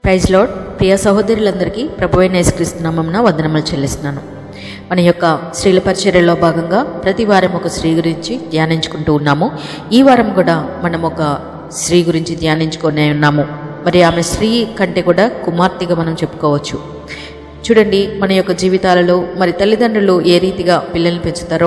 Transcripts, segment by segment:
praise lord ప్రియ సహోదరులందరికీ ప్రభు అయిన యేసుక్రీస్తునామమున వందనములు చెల్లిస్తున్నాను మన యొక్క స్త్రీల పరిచర్యలో భాగంగా ప్రతి వారం ఒక స్త్రీ గురించి ధ్యానించుకుంటూ ఉన్నాము ఈ వారం కూడా మనం ఒక స్త్రీ గురించి ధ్యానించుకొని ఉన్నాము మరి ఆమె స్త్రీ కంటే కూడా కుమార్తెగా మనం చెప్పుకోవచ్చు చూడండి మన యొక్క జీవితాలలో మరి తల్లిదండ్రులు ఏ రీతిగా పిల్లల్ని పెంచుతారో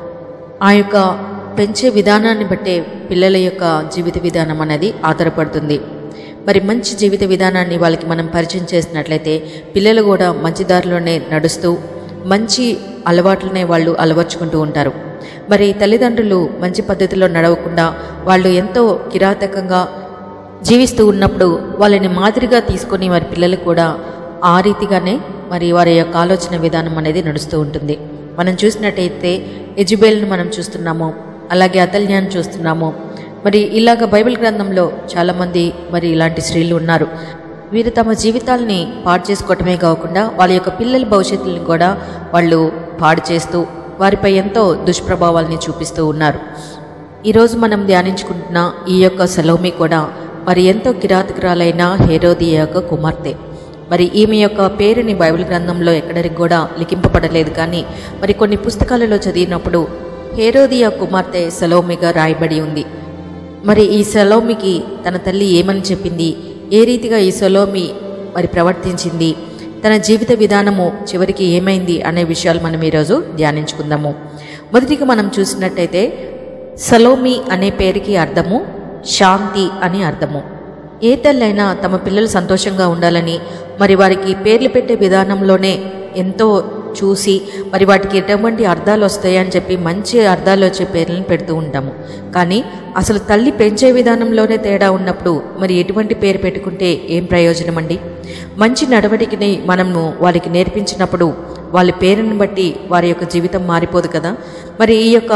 ఆ యొక్క పెంచే విధానాన్ని బట్టే పిల్లల యొక్క జీవిత విధానం అనేది ఆధారపడుతుంది మరి మంచి జీవిత విధానాన్ని వాళ్ళకి మనం పరిచయం చేసినట్లయితే పిల్లలు కూడా మంచి దారిలోనే నడుస్తూ మంచి అలవాట్లనే వాళ్ళు అలవర్చుకుంటూ ఉంటారు మరి తల్లిదండ్రులు మంచి పద్ధతిలో నడవకుండా వాళ్ళు ఎంతో కిరాతకంగా జీవిస్తూ ఉన్నప్పుడు వాళ్ళని మాదిరిగా తీసుకొని వారి పిల్లలు కూడా ఆ రీతిగానే మరి వారి యొక్క ఆలోచన విధానం అనేది నడుస్తూ ఉంటుంది మనం చూసినట్టయితే ఎజుబేల్ను మనం చూస్తున్నాము అలాగే అతల్యాన్ని చూస్తున్నాము మరి ఇలాగ బైబిల్ గ్రంథంలో చాలామంది మరి ఇలాంటి స్త్రీలు ఉన్నారు వీరు తమ జీవితాల్ని పాడు చేసుకోవటమే కాకుండా వాళ్ళ యొక్క పిల్లల భవిష్యత్తుని కూడా వాళ్ళు పాడు చేస్తూ వారిపై ఎంతో దుష్ప్రభావాల్ని చూపిస్తూ ఉన్నారు ఈరోజు మనం ధ్యానించుకుంటున్న ఈ యొక్క సలోమి కూడా మరి ఎంతో కిరాతకురాలైన హేరోది యొక్క కుమార్తె మరి ఈమె యొక్క పేరుని బైబిల్ గ్రంథంలో ఎక్కడికి కూడా లిఖింపబడలేదు కానీ మరి కొన్ని పుస్తకాలలో చదివినప్పుడు హేరోదియా కుమార్తె సలోమిగా రాయబడి ఉంది మరి ఈ సలోమికి తన తల్లి ఏమని చెప్పింది ఏ రీతిగా ఈ సలోమి మరి ప్రవర్తించింది తన జీవిత విధానము చివరికి ఏమైంది అనే విషయాలు మనం ఈరోజు ధ్యానించుకుందాము మొదటిగా మనం చూసినట్టయితే సలోమి అనే పేరుకి అర్థము శాంతి అని అర్థము ఏ తల్లైనా తమ పిల్లలు సంతోషంగా ఉండాలని మరి వారికి పేర్లు పెట్టే విధానంలోనే ఎంతో చూసి మరి వాటికి ఎటువంటి అర్థాలు వస్తాయని చెప్పి మంచి అర్థాలు వచ్చే పేర్లను పెడుతూ ఉంటాము కానీ అసలు తల్లి పెంచే విధానంలోనే తేడా ఉన్నప్పుడు మరి ఎటువంటి పేరు పెట్టుకుంటే ఏం ప్రయోజనం అండి మంచి నడవడికని మనము వారికి నేర్పించినప్పుడు వాళ్ళ పేరుని బట్టి వారి యొక్క జీవితం మారిపోదు కదా మరి ఈ యొక్క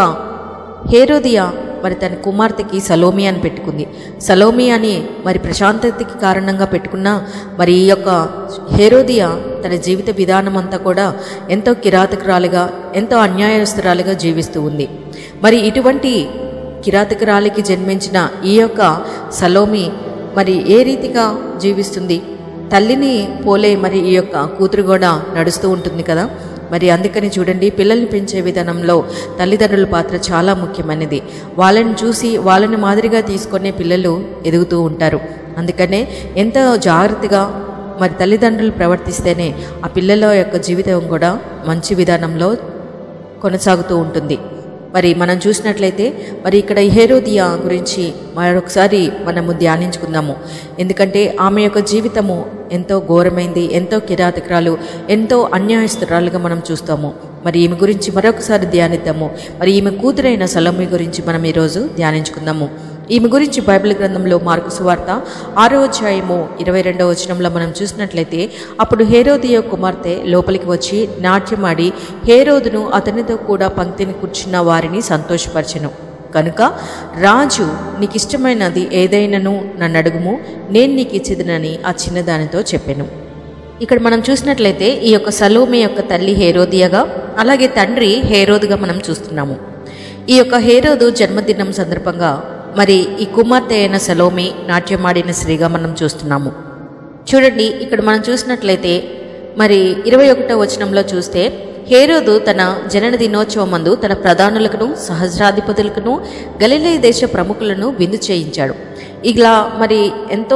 హేరోదియా మరి తన కుమార్తెకి సలోమి అని పెట్టుకుంది సలోమి అని మరి ప్రశాంతతకి కారణంగా పెట్టుకున్నా మరి ఈ యొక్క హేరోదియా తన జీవిత విధానం అంతా కూడా ఎంతో కిరాతకురాలుగా ఎంతో అన్యాయస్తురాలుగా జీవిస్తూ ఉంది మరి ఇటువంటి కిరాతకురాలికి జన్మించిన ఈ యొక్క సలోమి మరి ఏ రీతిగా జీవిస్తుంది తల్లిని పోలే మరి ఈ యొక్క కూతురు కూడా నడుస్తూ ఉంటుంది కదా మరి అందుకని చూడండి పిల్లల్ని పెంచే విధానంలో తల్లిదండ్రుల పాత్ర చాలా ముఖ్యమైనది వాళ్ళని చూసి వాళ్ళని మాదిరిగా తీసుకునే పిల్లలు ఎదుగుతూ ఉంటారు అందుకనే ఎంతో జాగ్రత్తగా మరి తల్లిదండ్రులు ప్రవర్తిస్తేనే ఆ పిల్లల యొక్క జీవితం కూడా మంచి విధానంలో కొనసాగుతూ ఉంటుంది మరి మనం చూసినట్లయితే మరి ఇక్కడ హేరోదియా గురించి మరొకసారి మనము ధ్యానించుకుందాము ఎందుకంటే ఆమె యొక్క జీవితము ఎంతో ఘోరమైంది ఎంతో కిరాతకురాలు ఎంతో అన్యాయస్తురాలుగా మనం చూస్తాము మరి ఈమె గురించి మరొకసారి ధ్యానిద్దాము మరి ఈమె కూతురైన సలోమి గురించి మనం ఈరోజు ధ్యానించుకుందాము ఈమె గురించి బైబిల్ గ్రంథంలో మార్కు సువార్త ఆరో అధ్యాయము ఇరవై రెండవ వచనంలో మనం చూసినట్లయితే అప్పుడు హేరోదియ కుమార్తె లోపలికి వచ్చి నాట్యమాడి హేరోదును అతనితో కూడా పంక్తిని కూర్చున్న వారిని సంతోషపరచెను కనుక రాజు నీకు ఇష్టమైనది ఏదైనాను నన్ను అడుగుము నేను నీకు ఇచ్చిదనని ఆ చిన్నదానితో చెప్పాను ఇక్కడ మనం చూసినట్లయితే ఈ యొక్క సలోమి యొక్క తల్లి హేరోదియగా అలాగే తండ్రి హేరోదుగా మనం చూస్తున్నాము ఈ యొక్క హేరోదు జన్మదినం సందర్భంగా మరి ఈ కుమార్తె అయిన సలోమి నాట్యమాడిన స్త్రీగా మనం చూస్తున్నాము చూడండి ఇక్కడ మనం చూసినట్లయితే మరి ఇరవై ఒకటో వచనంలో చూస్తే హేరోదు తన జనన దినోత్సవం మందు తన ప్రధానులకును సహస్రాధిపతులకును గలిలే దేశ ప్రముఖులను విందు చేయించాడు ఇలా మరి ఎంతో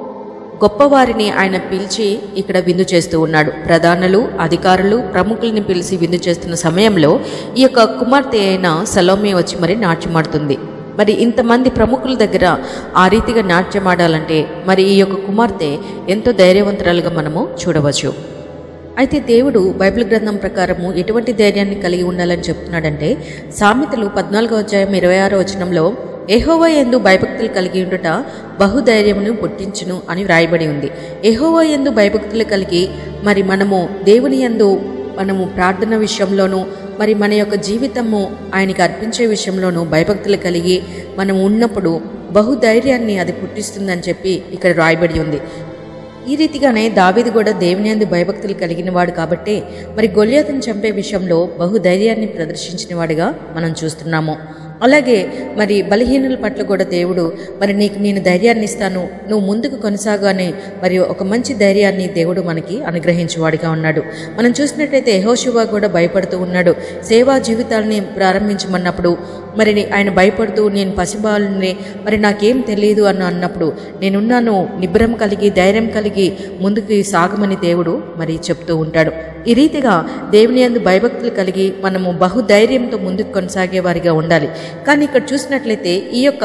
గొప్పవారిని ఆయన పిలిచి ఇక్కడ విందు చేస్తూ ఉన్నాడు ప్రధానులు అధికారులు ప్రముఖుల్ని పిలిచి విందు చేస్తున్న సమయంలో ఈ యొక్క కుమార్తె అయిన సలోమి వచ్చి మరి నాట్యమాడుతుంది మరి ఇంతమంది ప్రముఖుల దగ్గర ఆ రీతిగా నాట్యమాడాలంటే మరి ఈ యొక్క కుమార్తె ఎంతో ధైర్యవంతురాలుగా మనము చూడవచ్చు అయితే దేవుడు బైబిల్ గ్రంథం ప్రకారము ఎటువంటి ధైర్యాన్ని కలిగి ఉండాలని చెప్తున్నాడంటే సామెతలు పద్నాలుగో అధ్యాయం ఇరవై ఆరో వచనంలో ఎహోవా ఎందు భయభక్తులు కలిగి ఉండుట బహుధైర్యమును పుట్టించును అని వ్రాయబడి ఉంది ఎహోవా ఎందు భయభక్తులు కలిగి మరి మనము దేవుని యందు మనము ప్రార్థన విషయంలోనూ మరి మన యొక్క జీవితము ఆయనకి అర్పించే విషయంలోనూ భయభక్తులు కలిగి మనం ఉన్నప్పుడు బహుధైర్యాన్ని అది పుట్టిస్తుందని చెప్పి ఇక్కడ రాయబడి ఉంది ఈ రీతిగానే దావీదు కూడా దేవుని అందు భయభక్తులు కలిగిన వాడు కాబట్టే మరి గొల్యాతను చంపే విషయంలో బహుధైర్యాన్ని ప్రదర్శించిన వాడిగా మనం చూస్తున్నాము అలాగే మరి బలహీనుల పట్ల కూడా దేవుడు మరి నీకు నేను ధైర్యాన్ని ఇస్తాను నువ్వు ముందుకు కొనసాగు అని మరి ఒక మంచి ధైర్యాన్ని దేవుడు మనకి అనుగ్రహించేవాడిగా ఉన్నాడు మనం చూసినట్లయితే యెహోషువ కూడా భయపడుతూ ఉన్నాడు సేవా జీవితాలని ప్రారంభించమన్నప్పుడు మరి నీ- ఆయన భయపడుతూ నేను పసిబాలుని మరి నాకేం తెలియదు అని అన్నప్పుడు నేనున్నాను నిబ్రం కలిగి ధైర్యం కలిగి ముందుకు సాగమని దేవుడు మరి చెప్తూ ఉంటాడు ఈ రీతిగా దేవుని యందు భయభక్తులు కలిగి మనము బహుధైర్యంతో ముందుకు కొనసాగే వారిగా ఉండాలి కానీ ఇక్కడ చూసినట్లయితే ఈ యొక్క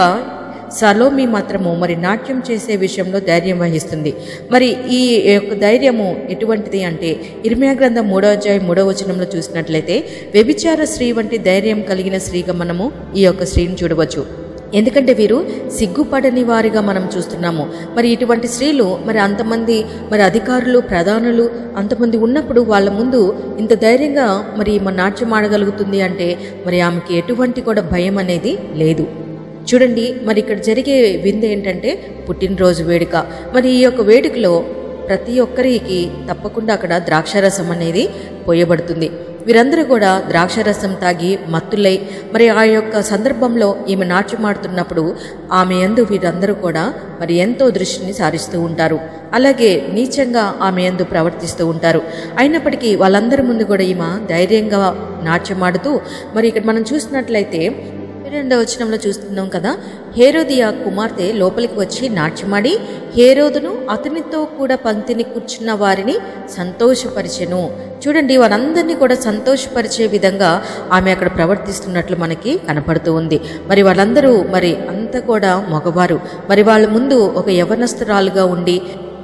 సలోమి మాత్రము మరి నాట్యం చేసే విషయంలో ధైర్యం వహిస్తుంది మరి ఈ యొక్క ధైర్యము ఎటువంటిది అంటే ఇర్మియా గ్రంథం మూడో అధ్యాయం మూడో వచనంలో చూసినట్లయితే వ్యభిచార స్త్రీ వంటి ధైర్యం కలిగిన స్త్రీగా మనము ఈ యొక్క స్త్రీని చూడవచ్చు ఎందుకంటే వీరు సిగ్గుపడని వారిగా మనం చూస్తున్నాము మరి ఇటువంటి స్త్రీలు మరి అంతమంది మరి అధికారులు ప్రధానులు అంతమంది ఉన్నప్పుడు వాళ్ళ ముందు ఇంత ధైర్యంగా మరి మన నాట్యం ఆడగలుగుతుంది అంటే మరి ఆమెకి ఎటువంటి కూడా భయం అనేది లేదు చూడండి మరి ఇక్కడ జరిగే విందు ఏంటంటే పుట్టినరోజు వేడుక మరి ఈ యొక్క వేడుకలో ప్రతి ఒక్కరికి తప్పకుండా అక్కడ ద్రాక్షారసం అనేది పోయబడుతుంది వీరందరూ కూడా ద్రాక్షారసం తాగి మత్తులై మరి ఆ యొక్క సందర్భంలో ఈమె నాట్యమాడుతున్నప్పుడు ఆమె యందు వీరందరూ కూడా మరి ఎంతో దృష్టిని సారిస్తూ ఉంటారు అలాగే నీచంగా ఆమె యందు ప్రవర్తిస్తూ ఉంటారు అయినప్పటికీ వాళ్ళందరి ముందు కూడా ఈమె ధైర్యంగా నాట్యమాడుతూ మరి ఇక్కడ మనం చూసినట్లయితే రెండవ వచనంలో చూస్తున్నాం కదా హేరోదియా కుమార్తె లోపలికి వచ్చి నాట్యమాడి హేరోదును అతనితో కూడా పంక్తిని కూర్చున్న వారిని సంతోషపరిచెను చూడండి వారందరినీ కూడా సంతోషపరిచే విధంగా ఆమె అక్కడ ప్రవర్తిస్తున్నట్లు మనకి కనపడుతూ ఉంది మరి వాళ్ళందరూ మరి అంతా కూడా మగవారు మరి వాళ్ళ ముందు ఒక యవనస్తురాలుగా ఉండి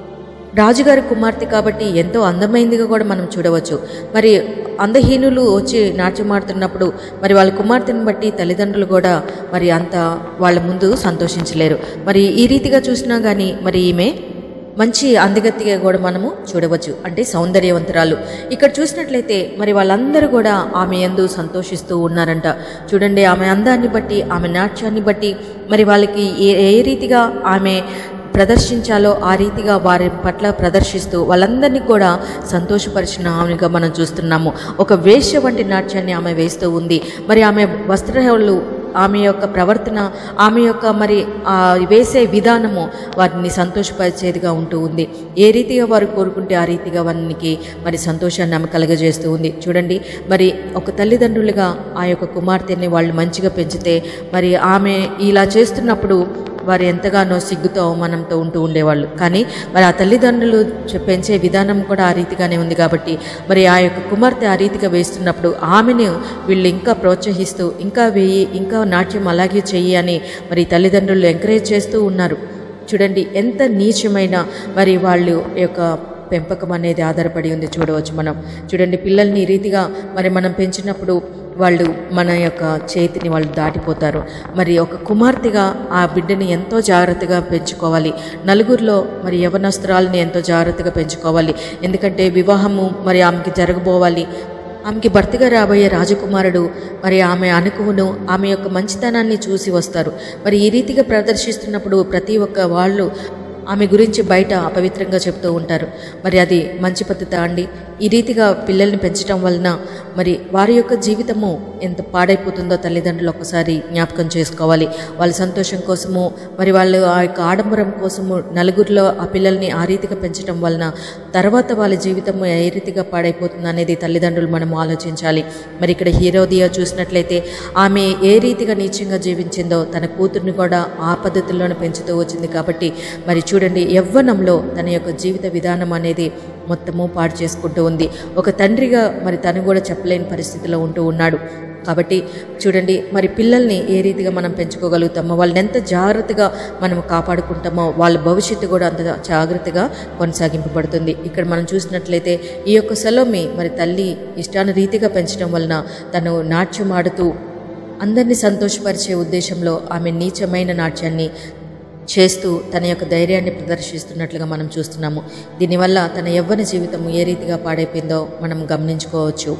రాజుగారి కుమార్తె కాబట్టి ఎంతో అందమైందిగా కూడా మనం చూడవచ్చు మరి అందహీనులు వచ్చి నాట్యమాడుతున్నప్పుడు మరి వాళ్ళ కుమార్తెను బట్టి తల్లిదండ్రులు కూడా మరి అంత వాళ్ళ ముందు సంతోషించలేరు మరి ఈ రీతిగా చూసినా కానీ మరి ఈమె మంచి అందగత్తిగా కూడా మనము చూడవచ్చు అంటే సౌందర్యవంతురాలు ఇక్కడ చూసినట్లయితే మరి వాళ్ళందరూ కూడా ఆమె ఎందు సంతోషిస్తూ ఉన్నారంట చూడండి ఆమె అందాన్ని బట్టి ఆమె నాట్యాన్ని బట్టి మరి వాళ్ళకి ఏ ఏ రీతిగా ఆమె ప్రదర్శించాలో ఆ రీతిగా వారి పట్ల ప్రదర్శిస్తూ వాళ్ళందరినీ కూడా సంతోషపరిచిన ఆమెగా మనం చూస్తున్నాము ఒక వేశ్య వంటి నాట్యాన్ని ఆమె వేస్తూ ఉంది మరి ఆమె వస్త్రాలు ఆమె యొక్క ప్రవర్తన ఆమె యొక్క మరి ఆ వేసే విధానము వారిని సంతోషపరిచేదిగా ఉంటూ ఉంది ఏ రీతిగా వారు కోరుకుంటే ఆ రీతిగా వారికి మరి సంతోషాన్ని ఆమె కలగజేస్తూ ఉంది చూడండి మరి ఒక తల్లిదండ్రులుగా ఆ యొక్క కుమార్తెని వాళ్ళు మంచిగా పెంచితే మరి ఆమె ఇలా చేస్తున్నప్పుడు వారు ఎంతగానో సిగ్గుతో అవమానంతో ఉంటూ ఉండేవాళ్ళు కానీ మరి ఆ తల్లిదండ్రులు చె- పెంచే విధానం కూడా ఆ రీతిగానే ఉంది కాబట్టి మరి ఆ యొక్క కుమార్తె ఆ రీతిగా వేస్తున్నప్పుడు ఆమెను వీళ్ళు ఇంకా ప్రోత్సహిస్తూ ఇంకా వేయి ఇంకా నాట్యం అలాగే చెయ్యి అని మరి తల్లిదండ్రులు ఎంకరేజ్ చేస్తూ ఉన్నారు చూడండి ఎంత నీచమైన మరి వాళ్ళు యొక్క పెంపకం అనేది ఆధారపడి ఉంది చూడవచ్చు మనం చూడండి పిల్లల్ని ఈ రీతిగా మరి మనం పెంచినప్పుడు వాళ్ళు మన యొక్క చేతిని వాళ్ళు దాటిపోతారు మరి ఒక కుమార్తెగా ఆ బిడ్డని ఎంతో జాగ్రత్తగా పెంచుకోవాలి నలుగురిలో మరి యవనస్త్రాలని ఎంతో జాగ్రత్తగా పెంచుకోవాలి ఎందుకంటే వివాహము మరి ఆమెకి జరగబోవాలి ఆమెకి భర్తగా రాబోయే రాజకుమారుడు మరి ఆమె అనుకువను ఆమె యొక్క మంచితనాన్ని చూసి వస్తారు మరి ఈ రీతిగా ప్రదర్శిస్తున్నప్పుడు ప్రతి ఒక్క వాళ్ళు ఆమె గురించి బయట అపవిత్రంగా చెప్తూ ఉంటారు మరి అది మంచి పద్ధత అండి ఈ రీతిగా పిల్లల్ని పెంచడం వలన మరి వారి యొక్క జీవితము ఎంత పాడైపోతుందో తల్లిదండ్రులు ఒకసారి జ్ఞాపకం చేసుకోవాలి వాళ్ళ సంతోషం కోసము మరి వాళ్ళు ఆ యొక్క ఆడంబరం కోసము నలుగురిలో ఆ పిల్లల్ని ఆ రీతిగా పెంచడం వలన తర్వాత వాళ్ళ జీవితము ఏ రీతిగా పాడైపోతుంది అనేది తల్లిదండ్రులు మనం ఆలోచించాలి మరి ఇక్కడ హీరోదియా చూసినట్లయితే ఆమె ఏ రీతిగా నీచంగా జీవించిందో తన కూతుర్ని కూడా ఆ పద్ధతిలోనే పెంచుతూ వచ్చింది కాబట్టి మరి చూడండి యవ్వనంలో తన యొక్క జీవిత విధానం అనేది మొత్తము పాడు చేసుకుంటూ ఉంది ఒక తండ్రిగా మరి తను కూడా చెప్పలేని పరిస్థితిలో ఉంటూ ఉన్నాడు కాబట్టి చూడండి మరి పిల్లల్ని ఏ రీతిగా మనం పెంచుకోగలుగుతామో వాళ్ళని ఎంత జాగ్రత్తగా మనం కాపాడుకుంటామో వాళ్ళ భవిష్యత్తు కూడా అంత జాగ్రత్తగా కొనసాగింపబడుతుంది ఇక్కడ మనం చూసినట్లయితే ఈ యొక్క సెలోమి మరి తల్లి ఇష్టాన రీతిగా పెంచడం వలన తను నాట్యం ఆడుతూ అందరినీ సంతోషపరిచే ఉద్దేశంలో ఆమె నీచమైన నాట్యాన్ని చేస్తూ తన యొక్క ధైర్యాన్ని ప్రదర్శిస్తున్నట్లుగా మనం చూస్తున్నాము దీనివల్ల తన యవ్వన జీవితం ఏ రీతిగా పాడైపోయిందో మనం గమనించుకోవచ్చు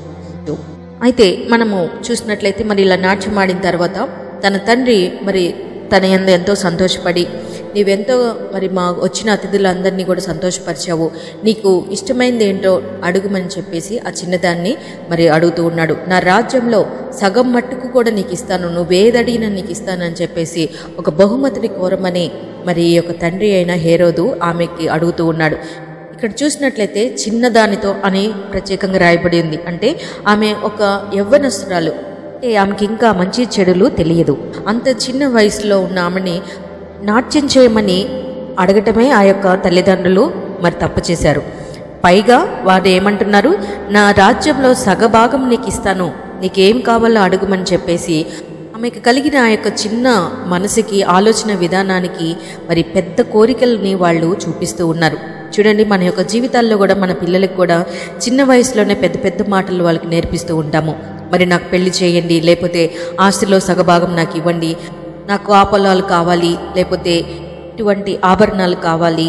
అయితే మనము చూసినట్లయితే మరి ఇలా నాట్యం ఆడిన తర్వాత తన తండ్రి మరి తన యందు ఎంతో సంతోషపడి నీవెంతో మరి మా వచ్చిన అతిథులందరినీ కూడా సంతోషపరిచావు నీకు ఇష్టమైంది ఏంటో అడుగుమని చెప్పేసి ఆ చిన్నదాన్ని మరి అడుగుతూ ఉన్నాడు నా రాజ్యంలో సగం మట్టుకు కూడా నీకు ఇస్తాను నువ్వేదడిగినా నీకు ఇస్తానని చెప్పేసి ఒక బహుమతిని కోరమని మరి ఈ యొక్క తండ్రి అయిన హేరోదు ఆమెకి అడుగుతూ ఉన్నాడు ఇక్కడ చూసినట్లయితే చిన్నదానితో అని ప్రత్యేకంగా రాయబడి ఉంది అంటే ఆమె ఒక యవ్వనస్తురాలు అంటే ఆమెకి ఇంకా మంచి చెడులు తెలియదు అంత చిన్న వయసులో ఉన్న ఆమెని నాట్యం చేయమని అడగటమే ఆ యొక్క తల్లిదండ్రులు మరి తప్పు చేశారు పైగా వారు ఏమంటున్నారు నా రాజ్యంలో సగభాగం నీకు ఇస్తాను నీకేం కావాలో అడుగుమని చెప్పేసి ఆమెకు కలిగిన ఆ యొక్క చిన్న మనసుకి ఆలోచన విధానానికి మరి పెద్ద కోరికల్ని వాళ్ళు చూపిస్తూ ఉన్నారు చూడండి మన యొక్క జీవితాల్లో కూడా మన పిల్లలకు కూడా చిన్న వయసులోనే పెద్ద పెద్ద మాటలు వాళ్ళకి నేర్పిస్తూ ఉంటాము మరి నాకు పెళ్లి చేయండి లేకపోతే ఆస్తిలో సగభాగం నాకు ఇవ్వండి నాకు ఆ పొలాలు కావాలి లేకపోతే ఇటువంటి ఆభరణాలు కావాలి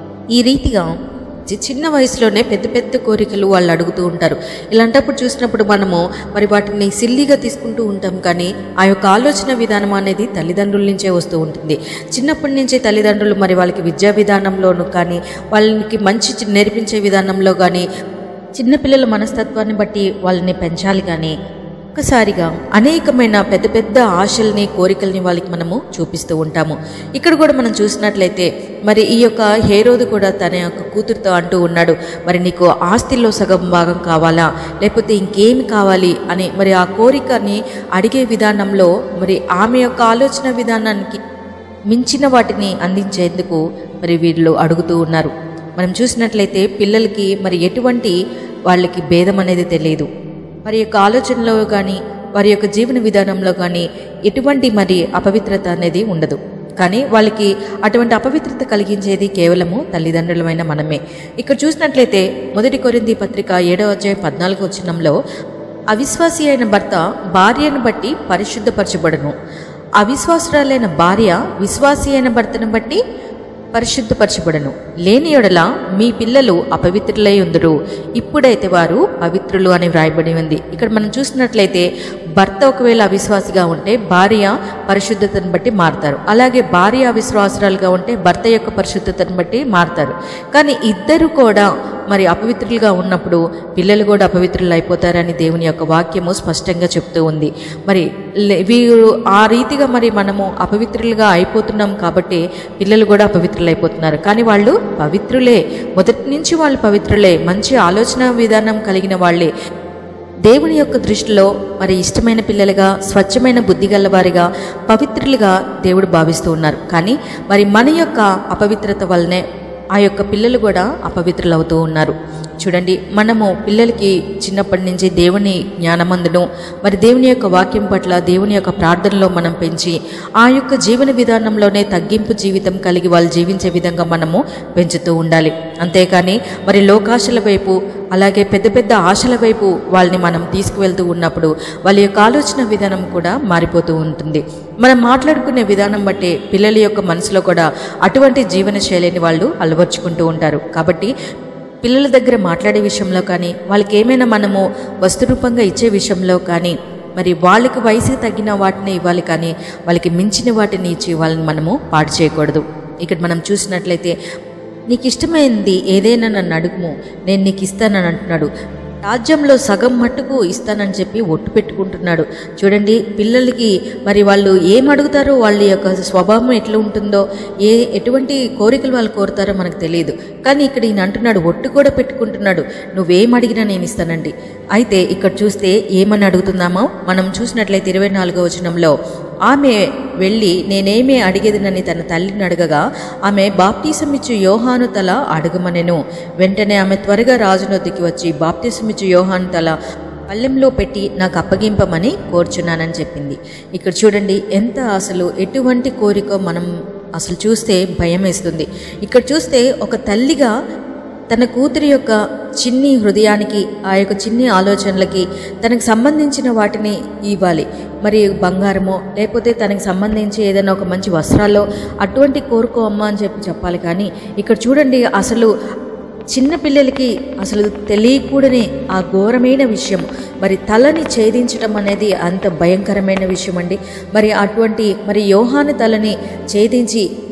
ఈ రీతిగా చి- చిన్న వయసులోనే పెద్ద పెద్ద కోరికలు వాళ్ళు అడుగుతూ ఉంటారు ఇలాంటప్పుడు చూసినప్పుడు మనము మరి వాటిని సిల్లీగా తీసుకుంటూ ఉంటాం కానీ ఆ యొక్క ఆలోచన విధానం అనేది తల్లిదండ్రుల నుంచే వస్తూ ఉంటుంది చిన్నప్పటి నుంచే తల్లిదండ్రులు మరి వాళ్ళకి విద్యా విధానంలోనూ కానీ వాళ్ళకి మంచి చి- నేర్పించే విధానంలో కానీ చిన్నపిల్లల మనస్తత్వాన్ని బట్టి వాళ్ళని పెంచాలి కానీ ఒక్కసారిగా అనేకమైన పెద్ద పెద్ద ఆశల్ని కోరికల్ని వాళ్ళకి మనము చూపిస్తూ ఉంటాము ఇక్కడ కూడా మనం చూసినట్లయితే మరి ఈ యొక్క హేరోదు కూడా తన యొక్క కూతురుతో అంటూ ఉన్నాడు మరి నీకు ఆస్తిలో సగం భాగం కావాలా లేకపోతే ఇంకేమి కావాలి అని మరి ఆ కోరికని అడిగే విధానంలో మరి ఆమె యొక్క ఆలోచన విధానానికి మించిన వాటిని అందించేందుకు మరి వీళ్ళు అడుగుతూ ఉన్నారు మనం చూసినట్లయితే పిల్లలకి మరి ఎటువంటి వాళ్ళకి భేదం అనేది తెలియదు వారి యొక్క ఆలోచనలో కానీ వారి యొక్క జీవన విధానంలో కానీ ఎటువంటి మరి అపవిత్రత అనేది ఉండదు కానీ వాళ్ళకి అటువంటి అపవిత్రత కలిగించేది కేవలము తల్లిదండ్రులమైన మనమే ఇక్కడ చూసినట్లయితే మొదటి కొరింది పత్రిక ఏడవ అధ్యాయం పద్నాలుగు వచ్చినంలో అవిశ్వాసి అయిన భర్త భార్యను బట్టి పరిశుద్ధపరచబడును అవిశ్వాసురాలైన భార్య విశ్వాసి అయిన భర్తను బట్టి పరిశుద్ధపరచబడను లేని ఎడల మీ పిల్లలు అపవిత్రులై ఉందరు ఇప్పుడైతే వారు పవిత్రులు అని వ్రాయబడి ఉంది ఇక్కడ మనం చూసినట్లయితే భర్త ఒకవేళ అవిశ్వాసిగా ఉంటే భార్య పరిశుద్ధతను బట్టి మారుతారు అలాగే భార్య అవిశ్వాసరాలుగా ఉంటే భర్త యొక్క పరిశుద్ధతను బట్టి మారుతారు కానీ ఇద్దరు కూడా మరి అపవిత్రులుగా ఉన్నప్పుడు పిల్లలు కూడా అపవిత్రులు అయిపోతారని దేవుని యొక్క వాక్యము స్పష్టంగా చెప్తూ ఉంది మరి లే- వీరు ఆ రీతిగా మరి మనము అపవిత్రులుగా అయిపోతున్నాం కాబట్టి పిల్లలు కూడా అపవిత్రులు అయిపోతున్నారు కానీ వాళ్ళు పవిత్రులే మొదటి నుంచి వాళ్ళు పవిత్రులే మంచి ఆలోచన విధానం కలిగిన వాళ్ళే దేవుని యొక్క దృష్టిలో మరి ఇష్టమైన పిల్లలుగా స్వచ్ఛమైన బుద్ధి గలవారిగా పవిత్రులుగా దేవుడు భావిస్తూ ఉన్నారు కానీ మరి మన యొక్క అపవిత్రత వల్లనే ఆ యొక్క పిల్లలు కూడా అపవిత్రులు అవుతూ ఉన్నారు చూడండి మనము పిల్లలకి చిన్నప్పటి నుంచి దేవుని జ్ఞానమందును మరి దేవుని యొక్క వాక్యం పట్ల దేవుని యొక్క ప్రార్థనలో మనం పెంచి ఆ యొక్క జీవన విధానంలోనే తగ్గింపు జీవితం కలిగి వాళ్ళు జీవించే విధంగా మనము పెంచుతూ ఉండాలి అంతేకాని మరి లోకాశల వైపు అలాగే పెద్ద పెద్ద ఆశల వైపు వాళ్ళని మనం తీసుకువెళ్తూ ఉన్నప్పుడు వాళ్ళ యొక్క ఆలోచన విధానం కూడా మారిపోతూ ఉంటుంది మనం మాట్లాడుకునే విధానం బట్టే పిల్లల యొక్క మనసులో కూడా అటువంటి జీవన శైలిని వాళ్ళు అలవర్చుకుంటూ ఉంటారు కాబట్టి పిల్లల దగ్గర మాట్లాడే విషయంలో కానీ వాళ్ళకి ఏమైనా మనము వస్తురూపంగా ఇచ్చే విషయంలో కానీ మరి వాళ్ళకి వయసుకి తగ్గిన వాటిని ఇవ్వాలి కానీ వాళ్ళకి మించిన వాటిని ఇచ్చి వాళ్ళని మనము పాడు చేయకూడదు ఇక్కడ మనం చూసినట్లయితే నీకు ఇష్టమైంది ఏదైనా నన్ను అడుగుము నేను నీకు ఇస్తానని అంటున్నాడు రాజ్యంలో సగం మట్టుకు ఇస్తానని చెప్పి ఒట్టు పెట్టుకుంటున్నాడు చూడండి పిల్లలకి మరి వాళ్ళు ఏం అడుగుతారో వాళ్ళ యొక్క స్వభావం ఎట్లా ఉంటుందో ఏ ఎటువంటి కోరికలు వాళ్ళు కోరుతారో మనకు తెలియదు కానీ ఇక్కడ ఈయన అంటున్నాడు ఒట్టు కూడా పెట్టుకుంటున్నాడు నువ్వేం అడిగినా నేను ఇస్తానండి అయితే ఇక్కడ చూస్తే ఏమని అడుగుతున్నామో మనం చూసినట్లయితే ఇరవై నాలుగో వచనంలో ఆమె వెళ్ళి నేనేమీ అడిగేదినని తన తల్లిని అడగగా ఆమె బాప్తీసం ఇచ్చు యోహాను తల అడగమనెను వెంటనే ఆమె త్వరగా రాజునొద్దుకి వచ్చి బాప్తీసం ఇచ్చు యోహాను తల పల్లెంలో పెట్టి నాకు అప్పగింపమని కోరుచున్నానని చెప్పింది ఇక్కడ చూడండి ఎంత అసలు ఎటువంటి కోరిక మనం అసలు చూస్తే భయం వేస్తుంది ఇక్కడ చూస్తే ఒక తల్లిగా తన కూతురి యొక్క చిన్ని హృదయానికి ఆ యొక్క చిన్ని ఆలోచనలకి తనకు సంబంధించిన వాటిని ఇవ్వాలి మరి బంగారమో లేకపోతే తనకు సంబంధించి ఏదైనా ఒక మంచి వస్త్రాల్లో అటువంటి కోరుకో అమ్మ అని చెప్పి చెప్పాలి కానీ ఇక్కడ చూడండి అసలు చిన్న పిల్లలకి అసలు తెలియకూడని ఆ ఘోరమైన విషయం మరి తలని ఛేదించడం అనేది అంత భయంకరమైన విషయం అండి మరి అటువంటి మరి యోహాను తలని ఛేదించి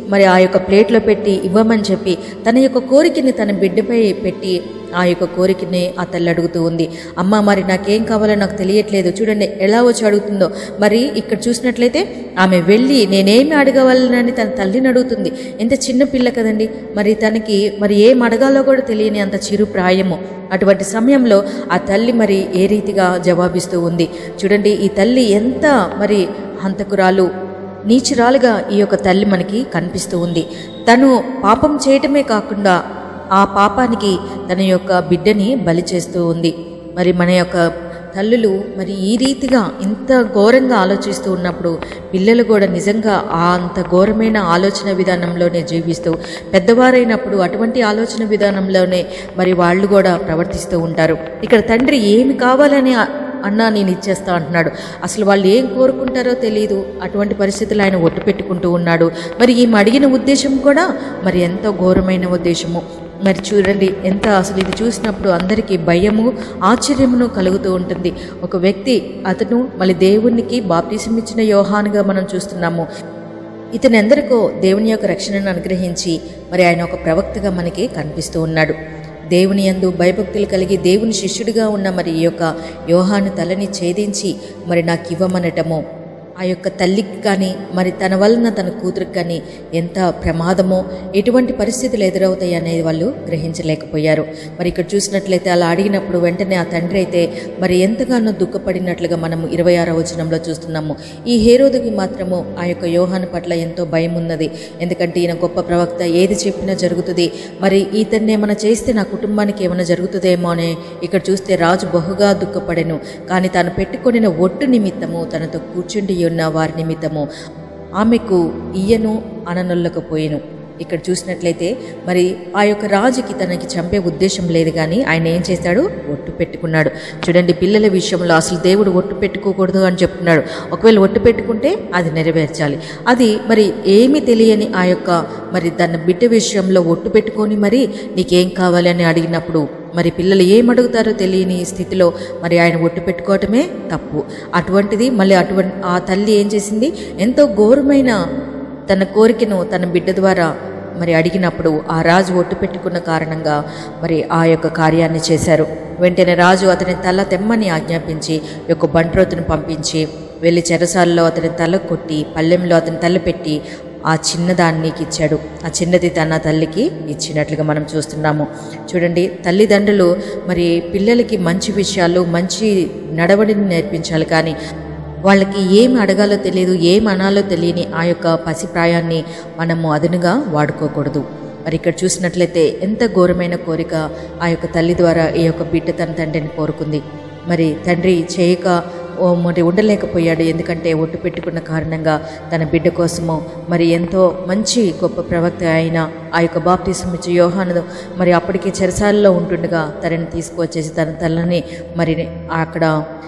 మరి ఆ యొక్క ప్లేట్లో పెట్టి ఇవ్వమని చెప్పి తన యొక్క కోరికని తన బిడ్డపై పెట్టి ఆ యొక్క కోరికని ఆ తల్లి అడుగుతూ ఉంది అమ్మ మరి నాకేం కావాలో నాకు తెలియట్లేదు చూడండి ఎలా వచ్చి అడుగుతుందో మరి ఇక్కడ చూసినట్లయితే ఆమె వెళ్ళి నేనేమి అడగవాలని తన తల్లిని అడుగుతుంది ఎంత చిన్న పిల్ల కదండి మరి తనకి మరి ఏం అడగాలో కూడా తెలియని అంత చిరు ప్రాయము అటువంటి సమయంలో ఆ తల్లి మరి ఏ రీతిగా జవాబిస్తూ ఉంది చూడండి ఈ తల్లి ఎంత మరి హంతకురాలు నీచురాలుగా ఈ యొక్క తల్లి మనకి కనిపిస్తూ ఉంది తను పాపం చేయటమే కాకుండా ఆ పాపానికి తన యొక్క బిడ్డని బలి చేస్తూ ఉంది మరి మన యొక్క తల్లులు మరి ఈ రీతిగా ఇంత ఘోరంగా ఆలోచిస్తూ ఉన్నప్పుడు పిల్లలు కూడా నిజంగా ఆ అంత ఘోరమైన ఆలోచన విధానంలోనే జీవిస్తూ పెద్దవారైనప్పుడు అటువంటి ఆలోచన విధానంలోనే మరి వాళ్ళు కూడా ప్రవర్తిస్తూ ఉంటారు ఇక్కడ తండ్రి ఏమి కావాలని ఆ- అన్నా నేను ఇచ్చేస్తా అంటున్నాడు అసలు వాళ్ళు ఏం కోరుకుంటారో తెలియదు అటువంటి పరిస్థితులు ఆయన ఒట్టు పెట్టుకుంటూ ఉన్నాడు మరి ఈమె అడిగిన ఉద్దేశం కూడా మరి ఎంతో ఘోరమైన ఉద్దేశము మరి చూడండి ఎంత అసలు ఇది చూసినప్పుడు అందరికీ భయము ఆశ్చర్యమును కలుగుతూ ఉంటుంది ఒక వ్యక్తి అతను మళ్ళీ దేవునికి బాప్తీసం ఇచ్చిన యోహానుగా మనం చూస్తున్నాము ఇతను ఎందరికో దేవుని యొక్క రక్షణను అనుగ్రహించి మరి ఆయన ఒక ప్రవక్తగా మనకి కనిపిస్తూ ఉన్నాడు దేవుని యందు భయభక్తులు కలిగి దేవుని శిష్యుడిగా ఉన్న మరి ఈ యొక్క యోహాను తలని ఛేదించి మరి నాకు ఇవ్వమనటము ఆ యొక్క తల్లికి కానీ మరి తన వలన తన కూతురికి కానీ ఎంత ప్రమాదమో ఎటువంటి పరిస్థితులు ఎదురవుతాయి అనేది వాళ్ళు గ్రహించలేకపోయారు మరి ఇక్కడ చూసినట్లయితే అలా అడిగినప్పుడు వెంటనే ఆ తండ్రి అయితే మరి ఎంతగానో దుఃఖపడినట్లుగా మనము ఇరవై ఆరో వచనంలో చూస్తున్నాము ఈ హేరోదుకి మాత్రము ఆ యొక్క యోహాను పట్ల ఎంతో భయం ఉన్నది ఎందుకంటే ఈయన గొప్ప ప్రవక్త ఏది చెప్పినా జరుగుతుంది మరి ఈతన్ని ఏమైనా చేస్తే నా కుటుంబానికి ఏమైనా జరుగుతుందేమో అని ఇక్కడ చూస్తే రాజు బహుగా దుఃఖపడెను కానీ తాను పెట్టుకొనిన ఒట్టు నిమిత్తము తనతో కూర్చుండి ఉన్న వారి నిమిత్తము ఆమెకు ఇయ్యను అననొల్లకపోయెను ఇక్కడ చూసినట్లయితే మరి ఆ యొక్క రాజుకి తనకి చంపే ఉద్దేశం లేదు కానీ ఆయన ఏం చేశాడు ఒట్టు పెట్టుకున్నాడు చూడండి పిల్లల విషయంలో అసలు దేవుడు ఒట్టు పెట్టుకోకూడదు అని చెప్తున్నాడు ఒకవేళ ఒట్టు పెట్టుకుంటే అది నెరవేర్చాలి అది మరి ఏమీ తెలియని ఆ యొక్క మరి తన బిడ్డ విషయంలో ఒట్టు పెట్టుకొని మరి నీకేం కావాలి అని అడిగినప్పుడు మరి పిల్లలు ఏం అడుగుతారో తెలియని స్థితిలో మరి ఆయన ఒట్టు పెట్టుకోవటమే తప్పు అటువంటిది మళ్ళీ అటువంటి ఆ తల్లి ఏం చేసింది ఎంతో ఘోరమైన తన కోరికను తన బిడ్డ ద్వారా మరి అడిగినప్పుడు ఆ రాజు ఒట్టు పెట్టుకున్న కారణంగా మరి ఆ యొక్క కార్యాన్ని చేశారు వెంటనే రాజు అతని తల తెమ్మని ఆజ్ఞాపించి ఈ యొక్క బంట్రోతును పంపించి వెళ్ళి చెరసాలలో అతని తల కొట్టి పల్లెంలో అతని తల పెట్టి ఆ చిన్నదానికి ఇచ్చాడు ఆ చిన్నది తన తల్లికి ఇచ్చినట్లుగా మనం చూస్తున్నాము చూడండి తల్లిదండ్రులు మరి పిల్లలకి మంచి విషయాలు మంచి నడవడిని నేర్పించాలి కానీ వాళ్ళకి ఏం అడగాలో తెలియదు ఏం అనాలో తెలియని ఆ యొక్క పసిప్రాయాన్ని మనము అదనుగా వాడుకోకూడదు మరి ఇక్కడ చూసినట్లయితే ఎంత ఘోరమైన కోరిక ఆ యొక్క తల్లి ద్వారా ఈ యొక్క బిడ్డ తన తండ్రిని కోరుకుంది మరి తండ్రి చేయక ఓ మరి ఉండలేకపోయాడు ఎందుకంటే ఒట్టు పెట్టుకున్న కారణంగా తన బిడ్డ కోసము మరి ఎంతో మంచి గొప్ప ప్రవక్త అయిన ఆ యొక్క బాప్తీసం ఇచ్చే యోహాను మరి అప్పటికే చెరసాలలో ఉంటుండగా తనని తీసుకువచ్చేసి తన తలని మరి అక్కడ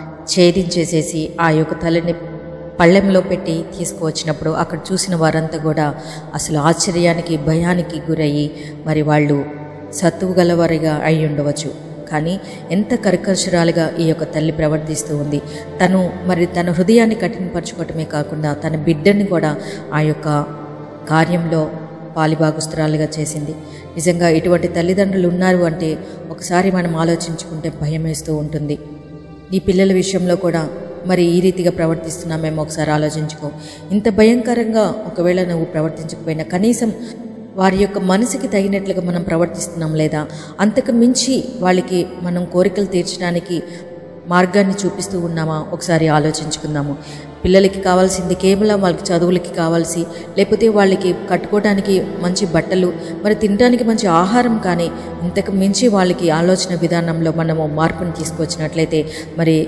ఛేదించేసేసి ఆ యొక్క తలని పళ్ళెంలో పెట్టి తీసుకువచ్చినప్పుడు అక్కడ చూసిన వారంతా కూడా అసలు ఆశ్చర్యానికి భయానికి గురయ్యి మరి వాళ్ళు సత్తువు గలవారిగా అయి ఉండవచ్చు కానీ ఎంత కర్కశరాలుగా ఈ యొక్క తల్లి ప్రవర్తిస్తూ ఉంది తను మరి తన హృదయాన్ని కఠినపరచుకోవటమే కాకుండా తన బిడ్డని కూడా ఆ యొక్క కార్యంలో పాలిభాగుస్తురాలుగా చేసింది నిజంగా ఇటువంటి తల్లిదండ్రులు ఉన్నారు అంటే ఒకసారి మనం ఆలోచించుకుంటే భయం వేస్తూ ఉంటుంది నీ పిల్లల విషయంలో కూడా మరి ఈ రీతిగా ప్రవర్తిస్తున్నామేమో ఒకసారి ఆలోచించుకో ఇంత భయంకరంగా ఒకవేళ నువ్వు ప్రవర్తించకపోయినా కనీసం వారి యొక్క మనసుకి తగినట్లుగా మనం ప్రవర్తిస్తున్నాం లేదా అంతకు మించి వాళ్ళకి మనం కోరికలు తీర్చడానికి మార్గాన్ని చూపిస్తూ ఉన్నామా ఒకసారి ఆలోచించుకుందాము పిల్లలకి కావాల్సింది కేవలం వాళ్ళకి చదువులకి కావాల్సి లేకపోతే వాళ్ళకి కట్టుకోవడానికి మంచి బట్టలు మరి తినడానికి మంచి ఆహారం కానీ ఇంతకు మించి వాళ్ళకి ఆలోచన విధానంలో మనము మార్పుని తీసుకొచ్చినట్లయితే మరి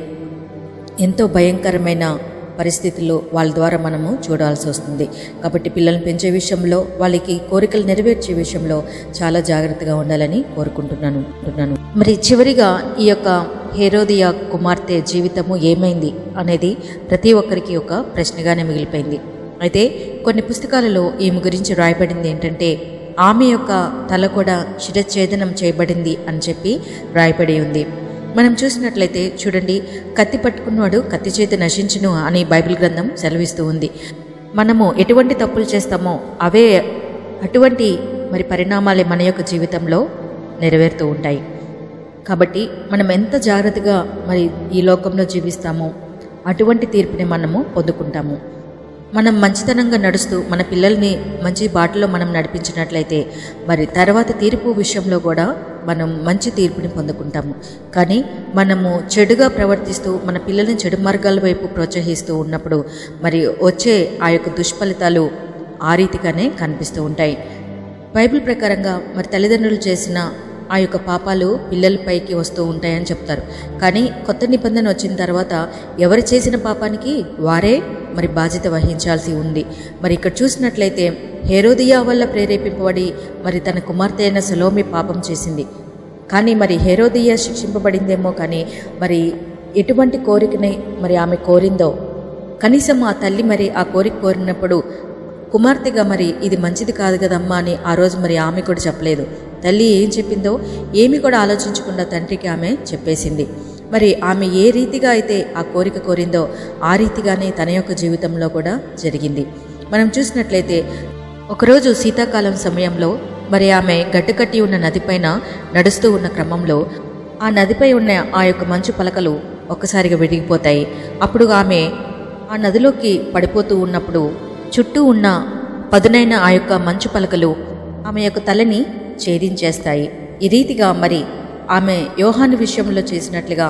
ఎంతో భయంకరమైన పరిస్థితుల్లో వాళ్ళ ద్వారా మనము చూడాల్సి వస్తుంది కాబట్టి పిల్లల్ని పెంచే విషయంలో వాళ్ళకి కోరికలు నెరవేర్చే విషయంలో చాలా జాగ్రత్తగా ఉండాలని కోరుకుంటున్నాను అంటున్నాను మరి చివరిగా ఈ యొక్క హేరోదియ కుమార్తె జీవితము ఏమైంది అనేది ప్రతి ఒక్కరికి ఒక ప్రశ్నగానే మిగిలిపోయింది అయితే కొన్ని పుస్తకాలలో ఈమె గురించి రాయబడింది ఏంటంటే ఆమె యొక్క తల కూడా శిరఛేదనం చేయబడింది అని చెప్పి రాయబడి ఉంది మనం చూసినట్లయితే చూడండి కత్తి పట్టుకున్నవాడు కత్తి చేతి నశించును అని బైబిల్ గ్రంథం సెలవిస్తూ ఉంది మనము ఎటువంటి తప్పులు చేస్తామో అవే అటువంటి మరి పరిణామాలే మన యొక్క జీవితంలో నెరవేరుతూ ఉంటాయి కాబట్టి మనం ఎంత జాగ్రత్తగా మరి ఈ లోకంలో జీవిస్తామో అటువంటి తీర్పుని మనము పొందుకుంటాము మనం మంచితనంగా నడుస్తూ మన పిల్లల్ని మంచి బాటలో మనం నడిపించినట్లయితే మరి తర్వాత తీర్పు విషయంలో కూడా మనం మంచి తీర్పుని పొందుకుంటాము కానీ మనము చెడుగా ప్రవర్తిస్తూ మన పిల్లల్ని చెడు మార్గాల వైపు ప్రోత్సహిస్తూ ఉన్నప్పుడు మరి వచ్చే ఆ యొక్క దుష్ఫలితాలు ఆ రీతిగానే కనిపిస్తూ ఉంటాయి బైబిల్ ప్రకారంగా మరి తల్లిదండ్రులు చేసిన ఆ యొక్క పాపాలు పిల్లలపైకి వస్తూ ఉంటాయని చెప్తారు కానీ కొత్త నిబంధన వచ్చిన తర్వాత ఎవరు చేసిన పాపానికి వారే మరి బాధ్యత వహించాల్సి ఉంది మరి ఇక్కడ చూసినట్లయితే హేరోదియా వల్ల ప్రేరేపింపబడి మరి తన కుమార్తె అయిన సలోమి పాపం చేసింది కానీ మరి హేరోదియా శిక్షింపబడిందేమో కానీ మరి ఎటువంటి కోరికని మరి ఆమె కోరిందో కనీసం ఆ తల్లి మరి ఆ కోరిక కోరినప్పుడు కుమార్తెగా మరి ఇది మంచిది కాదు కదమ్మా అని ఆ రోజు మరి ఆమె కూడా చెప్పలేదు తల్లి ఏం చెప్పిందో ఏమి కూడా ఆలోచించకుండా తండ్రికి ఆమె చెప్పేసింది మరి ఆమె ఏ రీతిగా అయితే ఆ కోరిక కోరిందో ఆ రీతిగానే తన యొక్క జీవితంలో కూడా జరిగింది మనం చూసినట్లయితే ఒకరోజు శీతాకాలం సమయంలో మరి ఆమె గడ్డకట్టి ఉన్న నదిపైన నడుస్తూ ఉన్న క్రమంలో ఆ నదిపై ఉన్న ఆ యొక్క మంచు పలకలు ఒక్కసారిగా విరిగిపోతాయి అప్పుడు ఆమె ఆ నదిలోకి పడిపోతూ ఉన్నప్పుడు చుట్టూ ఉన్న పదునైన ఆ యొక్క మంచు పలకలు ఆమె యొక్క తలని ఛేదించేస్తాయి ఈ రీతిగా మరి ఆమె యోహాను విషయంలో చేసినట్లుగా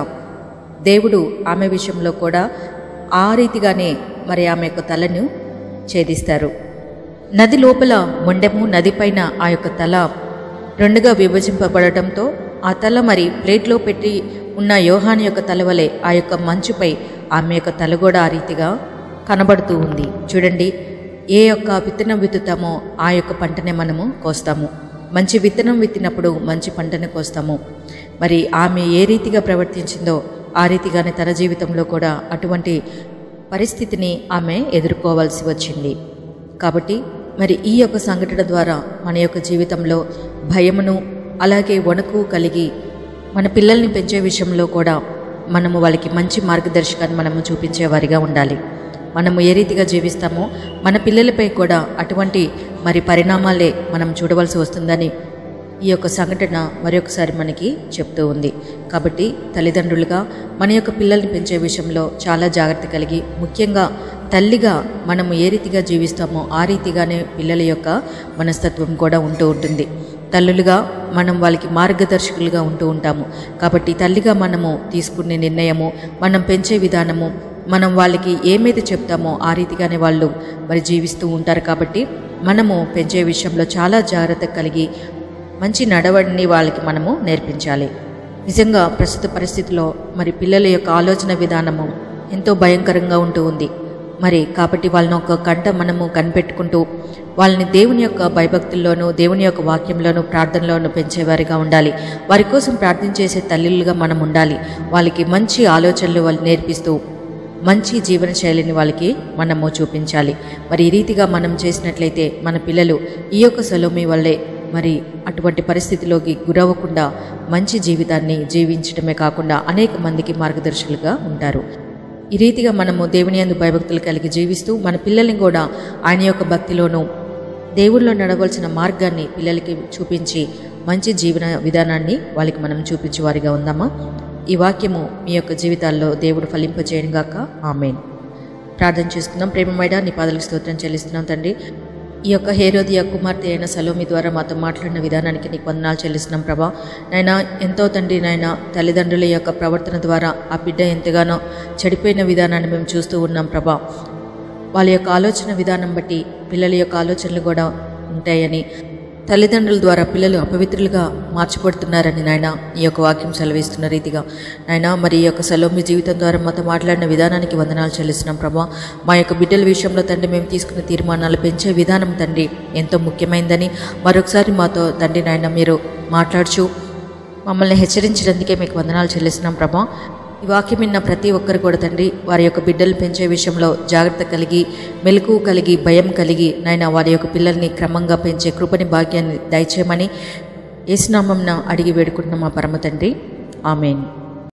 దేవుడు ఆమె విషయంలో కూడా ఆ రీతిగానే మరి ఆమె యొక్క తలను ఛేదిస్తారు నది లోపల మొండెము నదిపైన ఆ యొక్క తల రెండుగా విభజింపబడటంతో ఆ తల మరి ప్లేట్లో పెట్టి ఉన్న యోహాని యొక్క తల వలె ఆ యొక్క మంచుపై ఆమె యొక్క తల కూడా ఆ రీతిగా కనబడుతూ ఉంది చూడండి ఏ యొక్క విత్తనం విత్తుతామో ఆ యొక్క పంటనే మనము కోస్తాము మంచి విత్తనం విత్తినప్పుడు మంచి పంటను కోస్తాము మరి ఆమె ఏ రీతిగా ప్రవర్తించిందో ఆ రీతిగానే తన జీవితంలో కూడా అటువంటి పరిస్థితిని ఆమె ఎదుర్కోవాల్సి వచ్చింది కాబట్టి మరి ఈ యొక్క సంఘటన ద్వారా మన యొక్క జీవితంలో భయమును అలాగే వణుకు కలిగి మన పిల్లల్ని పెంచే విషయంలో కూడా మనము వాళ్ళకి మంచి మార్గదర్శకాన్ని మనము చూపించేవారిగా ఉండాలి మనము ఏ రీతిగా జీవిస్తామో మన పిల్లలపై కూడా అటువంటి మరి పరిణామాలే మనం చూడవలసి వస్తుందని ఈ యొక్క సంఘటన మరొకసారి మనకి చెప్తూ ఉంది కాబట్టి తల్లిదండ్రులుగా మన యొక్క పిల్లల్ని పెంచే విషయంలో చాలా జాగ్రత్త కలిగి ముఖ్యంగా తల్లిగా మనము ఏ రీతిగా జీవిస్తామో ఆ రీతిగానే పిల్లల యొక్క మనస్తత్వం కూడా ఉంటూ ఉంటుంది తల్లులుగా మనం వాళ్ళకి మార్గదర్శకులుగా ఉంటూ ఉంటాము కాబట్టి తల్లిగా మనము తీసుకునే నిర్ణయము మనం పెంచే విధానము మనం వాళ్ళకి ఏమైతే చెప్తామో ఆ రీతిగానే వాళ్ళు మరి జీవిస్తూ ఉంటారు కాబట్టి మనము పెంచే విషయంలో చాలా జాగ్రత్త కలిగి మంచి నడవడిని వాళ్ళకి మనము నేర్పించాలి నిజంగా ప్రస్తుత పరిస్థితిలో మరి పిల్లల యొక్క ఆలోచన విధానము ఎంతో భయంకరంగా ఉంటూ ఉంది మరి కాబట్టి వాళ్ళని ఒక కంట మనము కనిపెట్టుకుంటూ వాళ్ళని దేవుని యొక్క భయభక్తుల్లోనూ దేవుని యొక్క వాక్యంలోనూ ప్రార్థనలోనూ పెంచేవారిగా ఉండాలి వారి కోసం ప్రార్థన చేసే తల్లులుగా మనం ఉండాలి వాళ్ళకి మంచి ఆలోచనలు వాళ్ళు నేర్పిస్తూ మంచి జీవన శైలిని వాళ్ళకి మనము చూపించాలి మరి ఈ రీతిగా మనం చేసినట్లయితే మన పిల్లలు ఈ యొక్క సలోమి వల్లే మరి అటువంటి పరిస్థితిలోకి గురవ్వకుండా మంచి జీవితాన్ని జీవించడమే కాకుండా అనేక మందికి మార్గదర్శకులుగా ఉంటారు ఈ రీతిగా మనము దేవుని యందు భయభక్తులు కలిగి జీవిస్తూ మన పిల్లల్ని కూడా ఆయన యొక్క భక్తిలోనూ దేవుళ్ళో నడవలసిన మార్గాన్ని పిల్లలకి చూపించి మంచి జీవన విధానాన్ని వాళ్ళకి మనం చూపించే వారిగా ఉందామా ఈ వాక్యము మీ యొక్క జీవితాల్లో దేవుడు ఫలింపజేయను గాక ఆమెన్ ప్రార్థన చేసుకుందాం ప్రేమమైడ నీ పాదలకు స్తోత్రం చెల్లిస్తున్నాం తండ్రి ఈ యొక్క హేరోదియ కుమార్తె అయిన సలోమి ద్వారా మాతో మాట్లాడిన విధానానికి నీకు వందనాలు చెల్లిస్తున్నాం ప్రభా నాయన ఎంతో తండ్రి నాయన తల్లిదండ్రుల యొక్క ప్రవర్తన ద్వారా ఆ బిడ్డ ఎంతగానో చెడిపోయిన విధానాన్ని మేము చూస్తూ ఉన్నాం ప్రభా వాళ్ళ యొక్క ఆలోచన విధానం బట్టి పిల్లల యొక్క ఆలోచనలు కూడా ఉంటాయని తల్లిదండ్రుల ద్వారా పిల్లలు అపవిత్రులుగా మార్చబడుతున్నారని నాయన ఈ యొక్క వాక్యం సెలవిస్తున్న రీతిగా నాయన మరి ఈ యొక్క సలోమి జీవితం ద్వారా మాతో మాట్లాడిన విధానానికి వందనాలు చెల్లిస్తున్నాం ప్రభా మా యొక్క బిడ్డల విషయంలో తండ్రి మేము తీసుకున్న తీర్మానాలు పెంచే విధానం తండ్రి ఎంతో ముఖ్యమైనదని మరొకసారి మాతో తండ్రి నాయన మీరు మాట్లాడుచు మమ్మల్ని హెచ్చరించినందుకే మీకు వందనాలు చెల్లిస్తున్నాం ప్రభా ఈ వాక్యం విన్న ప్రతి ఒక్కరు కూడా తండ్రి వారి యొక్క బిడ్డలు పెంచే విషయంలో జాగ్రత్త కలిగి మెలకు కలిగి భయం కలిగి నాయన వారి యొక్క పిల్లల్ని క్రమంగా పెంచే కృపని భాగ్యాన్ని దయచేయమని ఏసునామంన అడిగి వేడుకుంటున్నాం మా పరమ తండ్రి ఆమెన్